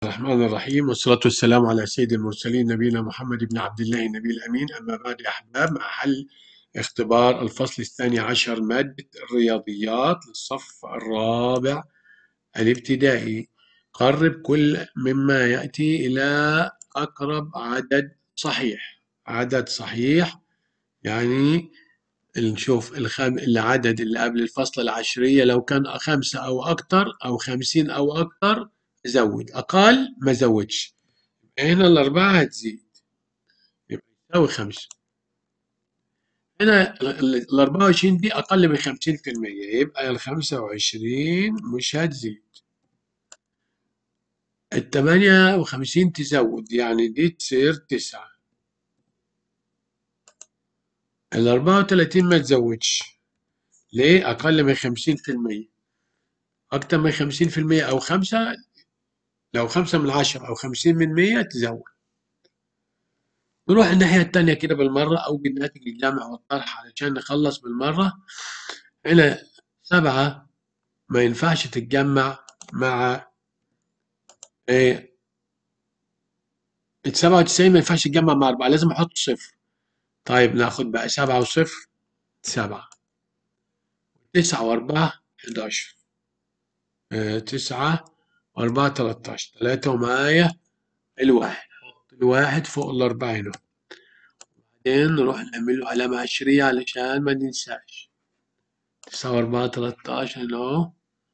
الرحمن الرحيم والصلاة والسلام على سيد المرسلين نبينا محمد بن عبد الله النبي الأمين أما بعد يا أحباب مع حل اختبار الفصل الثاني عشر مادة الرياضيات للصف الرابع الابتدائي قرب كل مما يأتي إلى أقرب عدد صحيح عدد صحيح يعني نشوف الخم... العدد اللي قبل الفصل العشرية لو كان خمسة أو أكتر أو خمسين أو أكتر زود أقل ما زودش هنا الأربعة هتزيد يبقى يساوي خمسة هنا الأربعة وعشرين دي أقل من خمسين في المية يبقى الخمسة وعشرين مش هتزيد التمانية وخمسين تزود يعني دي تصير تسعة الأربعة وتلاتين ما تزودش ليه؟ أقل من خمسين في المية أكتر من خمسين في المية أو خمسة لو خمسة من عشرة أو خمسين من مية تزود نروح الناحية التانية كده بالمرة أوجد ناتج الجمع والطرح علشان نخلص بالمرة هنا سبعة ما ينفعش تتجمع مع إيه السبعة وتسعين ما ينفعش تتجمع مع أربعة لازم أحط صفر طيب ناخد بقى سبعة وصفر سبعة تسعة وأربعة حداشر آه تسعة وأربعة تلاتاشر تلاتة ومعايا الواحد حط الواحد فوق الأربعة هنا بعدين نروح نعمل له علامة عشرية علشان ما ننساش تسعة وأربعة تلاتاشر هنا أهو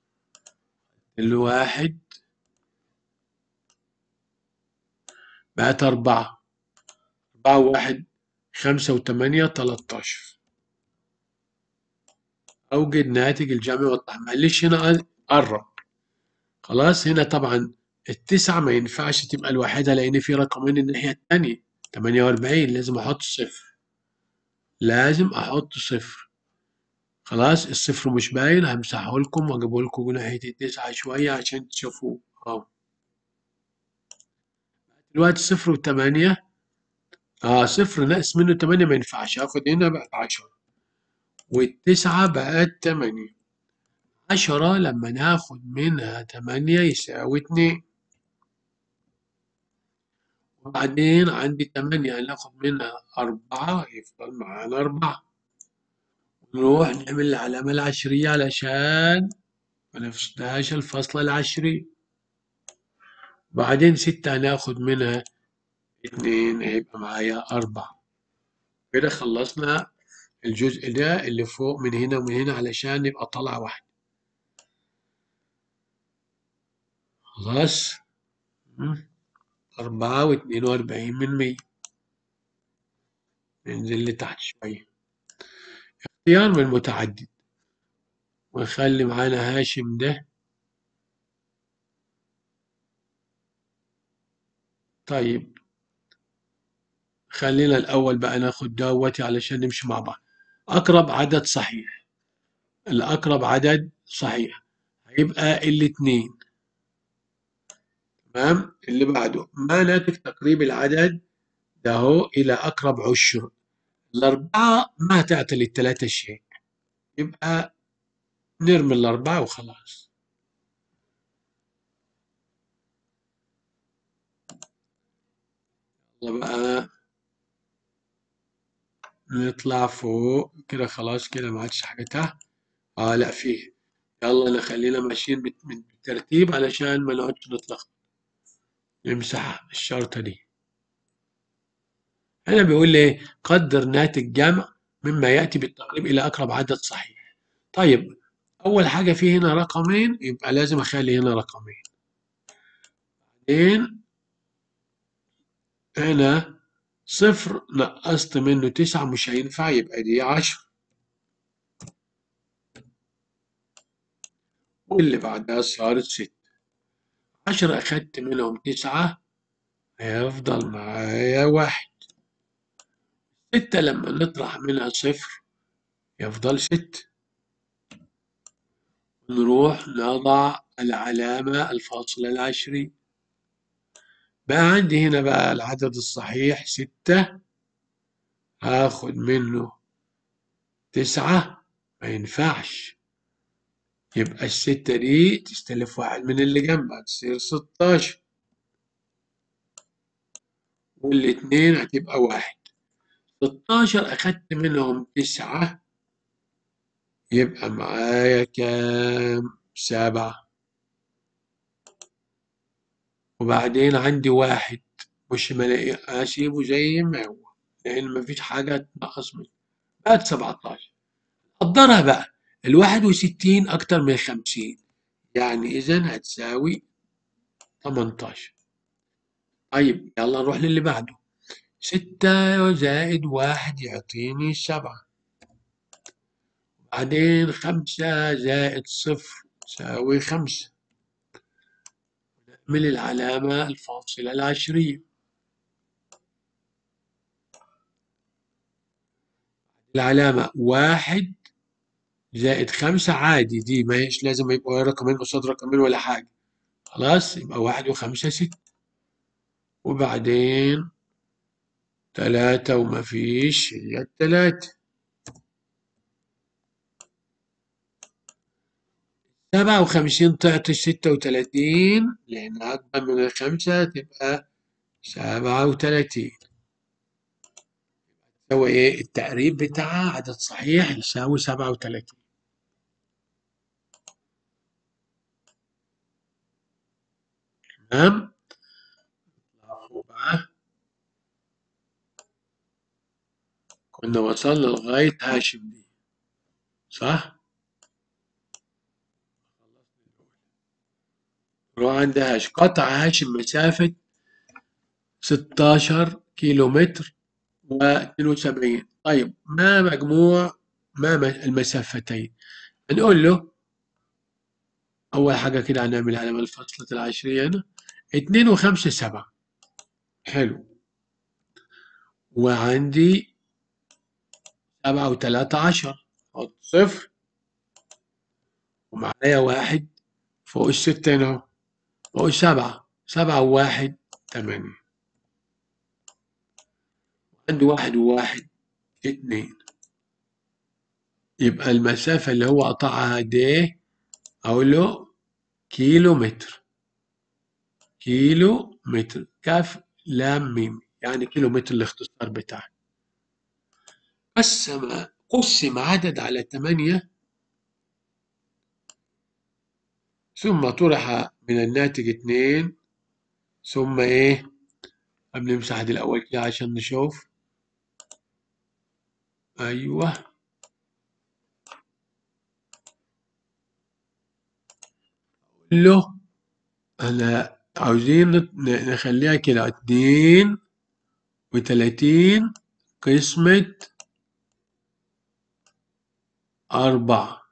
الواحد بقت أربعة أربعة وواحد خمسة وثمانية تلاتاشر أوجد ناتج الجمع والطرح معلش هنا قرب خلاص هنا طبعا التسعة ما ينفعش تبقى الواحدة لأن في رقمين الناحية التانية تمانية وأربعين لازم أحط صفر لازم أحط صفر خلاص الصفر مش باين همسحه لكم وأجيبه لكم ناحية التسعة شوية عشان تشوفوه أهو دلوقتي صفر وثمانية اه صفر ناقص منه تمانية ما ينفعش هاخد هنا بقت عشرة والتسعة بقت تمانية عشرة لما ناخد منها تمانية يساوي اتنين وبعدين عندي تمانية ناخد منها أربعة يفضل معانا أربعة نروح نعمل العلامة العشرية علشان ما نفسدهاش الفصل العشري بعدين ستة هناخد منها اتنين هيبقى معايا أربعة كده خلصنا الجزء ده اللي فوق من هنا ومن هنا علشان يبقى طلع واحد خلاص أربعة واتنين وأربعين من مية ننزل لتحت شوية اختيار من متعدد ونخلي معانا هاشم ده طيب خلينا الأول بقى ناخد دوتي علشان نمشي مع بعض أقرب عدد صحيح الأقرب عدد صحيح هيبقى الاتنين تمام اللي بعده ما ناتج تقريب العدد ده هو إلى أقرب عشر الأربعة ما تعطي للثلاثة شيء يبقى نرمي الأربعة وخلاص يلا بقى نطلع فوق كده خلاص كده ما عادش حاجة تحت اه لا فيه يلا نخلينا ماشيين بالترتيب علشان ما نقعدش نتلخبط نمسح الشرطة دي هنا بيقول لي قدر ناتج جمع مما يأتي بالتقريب إلى أقرب عدد صحيح طيب أول حاجة فيه هنا رقمين يبقى لازم أخلي هنا رقمين بعدين هنا صفر نقصت منه تسعة مش هينفع يبقى دي عشرة واللي بعدها صارت ستة عشرة أخدت منهم تسعة هيفضل معايا واحد ستة لما نطرح منها صفر يفضل ستة نروح نضع العلامة الفاصلة العشري بقى عندي هنا بقى العدد الصحيح ستة هاخد منه تسعة ما ينفعش يبقى الستة دي تستلف واحد من اللي جنبها تصير ستاشر والاتنين هتبقى واحد ستاشر أخدت منهم تسعة يبقى معايا كام سبعة وبعدين عندي واحد مش ملاقي أسيبه زي ما هو لأن مفيش حاجة تنقص منه بقت سبعتاشر قدرها بقى الواحد وستين أكتر من خمسين يعني إذا هتساوي تمنتاشر طيب يلا نروح للي بعده ستة زائد واحد يعطيني سبعة بعدين خمسة زائد صفر تساوي خمسة نعمل العلامة الفاصلة العشرية العلامة واحد زائد خمسة عادي دي ما هيش لازم يبقى رقمين قصاد رقمين ولا حاجة خلاص يبقى واحد وخمسة ستة وبعدين تلاتة وما فيش هي التلاتة سبعة وخمسين تعطي ستة وتلاتين لأنها أكبر من الخمسة تبقى سبعة وتلاتين هو إيه التقريب بتاعها عدد صحيح يساوي سبعة وتلاتين تمام بقى كنا وصلنا لغاية هاشم دي صح؟ نروح عند هاشم قطع هاشم مسافة 16 كيلو متر و72 طيب ما مجموع ما م- المسافتين هنقول له أول حاجة كده هنعمل علامة الفصلة العشرية هنا اتنين وخمسة سبعة حلو وعندي سبعة وتلاتة عشر حط صفر ومعايا واحد فوق الستة هنا أهو. فوق السبعة سبعة وواحد تمانية عندي واحد وواحد اتنين يبقى المسافة اللي هو قطعها دي أقول له كيلو متر كيلو متر كاف لام ميم يعني كيلو متر الاختصار بتاعي قسم قسم عدد على ثمانية ثم طرح من الناتج اتنين ثم ايه قبل نمسح دي الأول كده عشان نشوف أيوه أقول له أنا عاوزين نت- ن- نخليها كده اتنين وتلاتين قسمة أربعة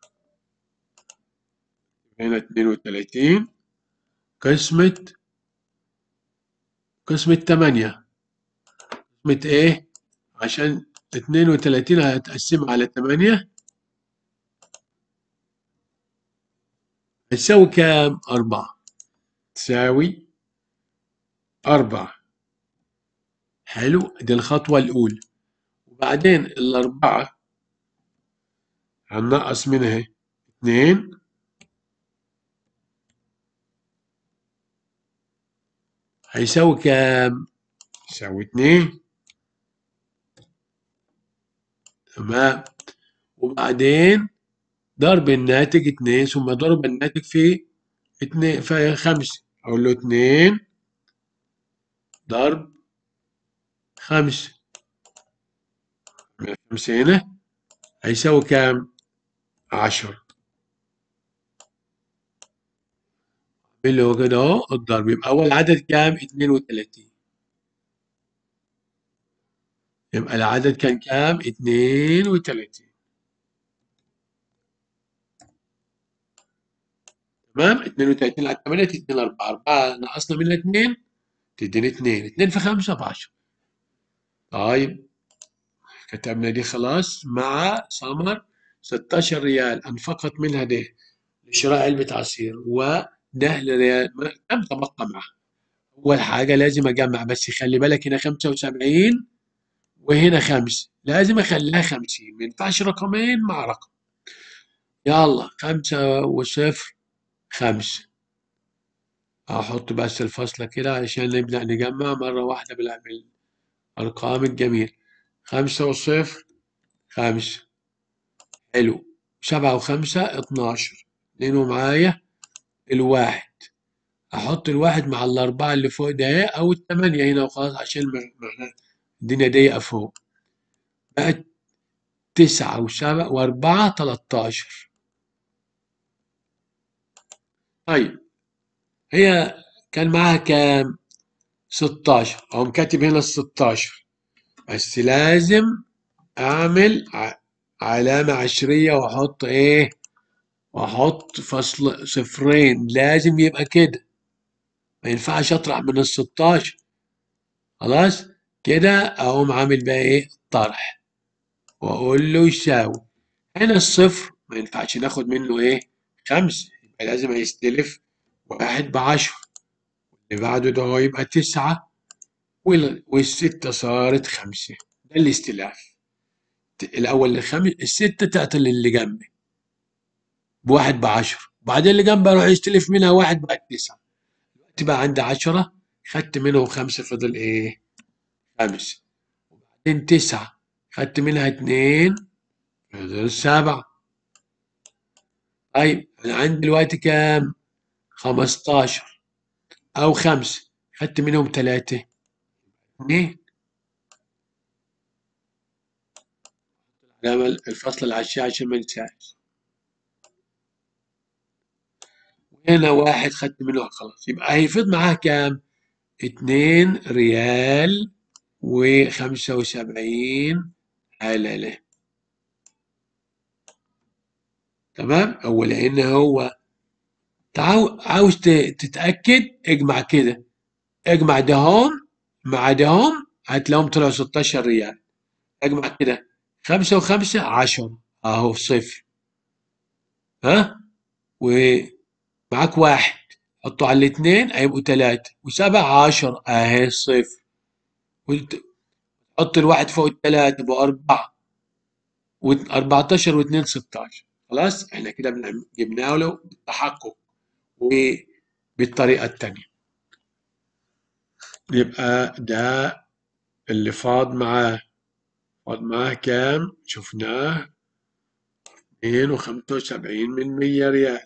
هنا اتنين وتلاتين قسمة قسمة تمانية قسمة إيه؟ عشان اتنين وتلاتين هتقسمها على تمانية هتساوي كام؟ أربعة تساوي أربعة حلو دي الخطوة الأولى وبعدين الأربعة هننقص منها اتنين هيساوي كام؟ يساوي اتنين تمام وبعدين ضرب الناتج اتنين ثم ضرب الناتج في اتنين في خمسة أقول له اتنين ضرب خمسة من خمسة هنا هيساوي كام؟ عشرة اللي هو كده اهو الضرب يبقى أول عدد كام؟ اتنين وتلاتين يبقى العدد كان كام؟ اتنين وتلاتين تمام؟ اتنين وتلاتين على تمانية تدينا أربعة أربعة نقصنا منها اتنين تديني اتنين اتنين في خمسة بعشرة طيب كتبنا دي خلاص مع سمر 16 ريال أنفقت منها ده لشراء علبة عصير وده لريال ما- كم تبقى معه أول حاجة لازم أجمع بس خلي بالك هنا 75 وهنا خمسة لازم أخليها 50 ما ينفعش رقمين مع رقم يلا خمسة وصفر خمسة أحط بس الفاصلة كده عشان نبدأ نجمع مرة واحدة بالعمل أرقام الجميل خمسة وصفر خمسة حلو سبعة وخمسة اتناشر اتنين ومعايا الواحد أحط الواحد مع الأربعة اللي فوق ده إيه أو التمانية هنا وخلاص عشان ما ما- الدنيا ضيقة فوق بقت تسعة وسبعة وأربعة تلاتاشر طيب هي كان معاها كام؟ ستاشر أقوم كاتب هنا الستاشر بس لازم أعمل ع- علامة عشرية وأحط إيه؟ وأحط فصل صفرين لازم يبقى كده ما ينفعش أطرح من الستاشر خلاص كده أقوم عامل بقى إيه؟ طرح وأقول له يساوي هنا الصفر ما ينفعش ناخد منه إيه؟ خمسة يبقى لازم يستلف واحد بعشرة اللي بعده ده هو يبقى تسعة وال- والستة صارت خمسة ده الاستلاف الأول الخمس الستة تعطي للي جنبي بواحد بعشرة وبعدين اللي جنبي أروح يستلف منها واحد بقى تسعة تبقى عندي عشرة خدت منهم خمسة فضل إيه؟ خمسة وبعدين تسعة خدت منها اتنين فضل سبعة طيب أنا عندي دلوقتي كام؟ خمستاشر أو خمسة خدت منهم تلاتة اتنين علامة الفصل العشري عشان ما ننساش هنا واحد خدت منه خلاص يبقى هيفيض معاه كام؟ اتنين ريال وخمسة وسبعين عللة تمام؟ أو لأن هو تعاو- عاوز ت- تتأكد اجمع كده اجمع دهم مع دهم هتلاقيهم طلعوا 16 ريال اجمع كده خمسة وخمسة عشرة اهو صفر ها ومعاك واحد حطوا على الاثنين هيبقوا ثلاثة وسبعة عشر اهي صفر وت- حط الواحد فوق الثلاثة يبقوا أربعة و14 واثنين 16 خلاص احنا كده بنعمل- جبناه له بالتحقق وبالطريقة التانية يبقى ده اللي فاض معاه فاض معاه كام شفناه 275 من 100 ريال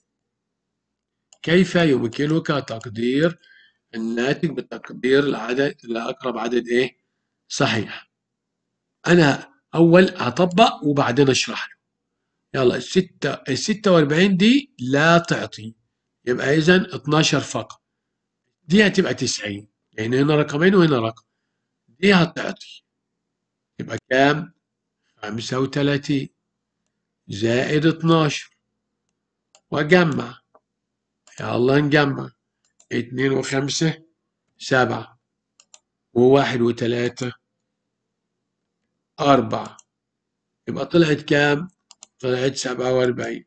كيف يمكنك تقدير الناتج بتقدير العدد لأقرب عدد إيه صحيح أنا أول هطبق وبعدين أشرح له يلا الستة الستة وأربعين دي لا تعطي يبقى إذا 12 فقط دي هتبقى 90 لأن هنا رقمين وهنا رقم دي هتعطي يبقى كام 35 زائد 12 وأجمع يلا نجمع اتنين وخمسة سبعة وواحد وتلاتة أربعة يبقى طلعت كام؟ طلعت سبعة وأربعين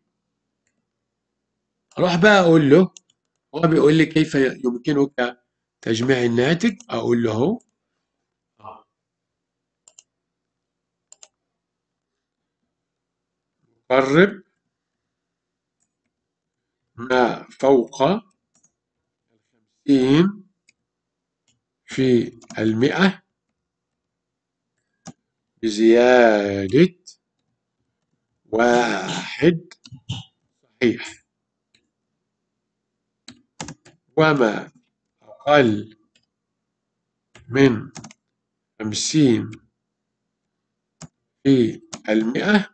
أروح بقى أقول له هو بيقول لي كيف يمكنك تجميع الناتج أقول له هو قرب ما فوق خمسين في المئة بزيادة واحد صحيح وما أقل من خمسين في المئة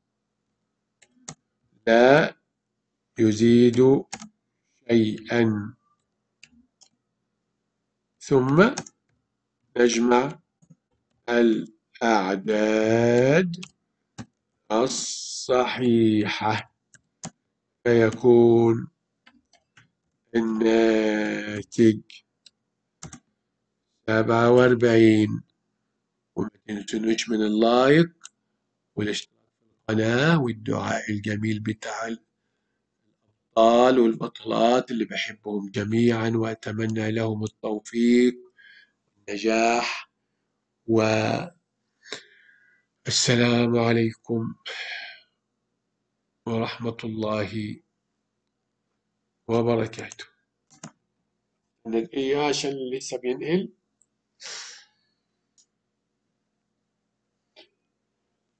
لا يزيد شيئا ثم نجمع الأعداد الصحيحة فيكون الناتج سبعة وأربعين وما تنسونوش من اللايك والاشتراك في القناة والدعاء الجميل بتاع الأبطال والبطلات اللي بحبهم جميعا وأتمنى لهم التوفيق والنجاح والسلام عليكم ورحمة الله وبركاته ننقيه عشان لسه بينقل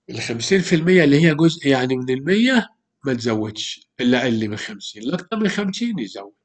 الخمسين في المية اللي هي جزء يعني من المية ما تزودش إلا أقل من خمسين الأكتر من خمسين يزود